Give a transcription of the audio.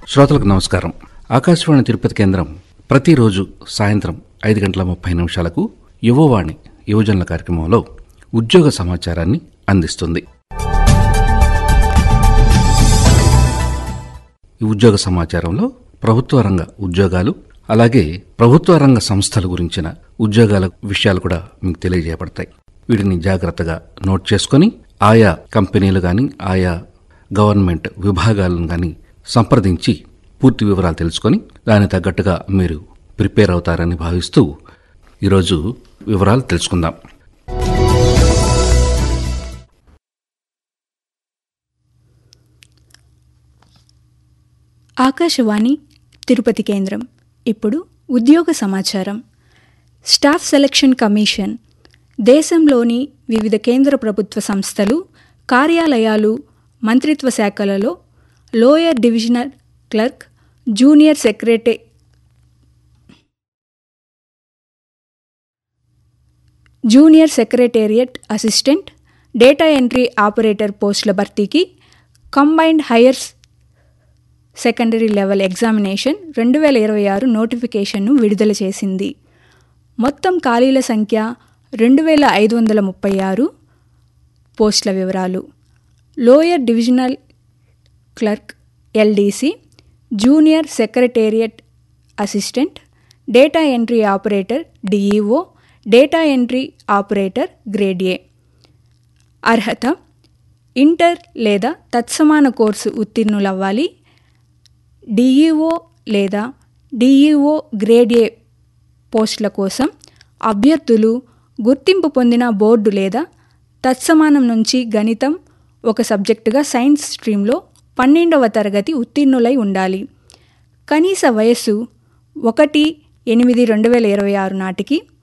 శ్రోతలకు నమస్కారం ఆకాశవాణి తిరుపతి కేంద్రం ప్రతిరోజు సాయంత్రం ఐదు గంటల ముప్పై నిమిషాలకు యువవాణి యువజనుల కార్యక్రమంలో ఉద్యోగ సమాచారాన్ని అందిస్తుంది ఈ ఉద్యోగ సమాచారంలో ప్రభుత్వ రంగ ఉద్యోగాలు అలాగే ప్రభుత్వ రంగ సంస్థల గురించిన ఉద్యోగాల విషయాలు కూడా మీకు తెలియజేయబడతాయి వీటిని జాగ్రత్తగా నోట్ చేసుకొని ఆయా కంపెనీలు కానీ ఆయా గవర్నమెంట్ విభాగాలను కానీ సంప్రదించి పూర్తి వివరాలు తెలుసుకొని దానికి తగ్గట్టుగా మీరు ప్రిపేర్ అవుతారని భావిస్తూ ఈరోజు వివరాలు తెలుసుకుందాం ఆకాశవాణి తిరుపతి కేంద్రం ఇప్పుడు ఉద్యోగ సమాచారం స్టాఫ్ సెలక్షన్ కమిషన్ దేశంలోని వివిధ కేంద్ర ప్రభుత్వ సంస్థలు కార్యాలయాలు మంత్రిత్వ శాఖలలో lower divisional clerk junior secretary junior secretariat assistant data entry operator పోస్టుల భర్తీకి combined higher secondary level examination రెండు వేల ఇరవై ఆరు నోటిఫికేషన్ను విడుదల చేసింది మొత్తం ఖాళీల సంఖ్య రెండు వేల ఐదు వందల ముప్పై ఆరు పోస్టుల వివరాలు lower divisional clerk LDC junior secretariat assistant data entry operator DEO data entry operator grade A అర్హత ఇంటర్ లేదా తత్సమాన కోర్సు ఉత్తీర్ణులవ్వాలి డిఈఓ లేదా డిఈఓ గ్రేడ్ ఏ పోస్టుల కోసం అభ్యర్థులు గుర్తింపు పొందిన బోర్డు లేదా తత్సమానం నుంచి గణితం ఒక సబ్జెక్టుగా సైన్స్ స్ట్రీమ్లో పన్నెండవ తరగతి ఉత్తీర్ణులై ఉండాలి కనీస వయస్సు ఒకటి ఎనిమిది రెండు వేల ఇరవై ఆరు నాటికి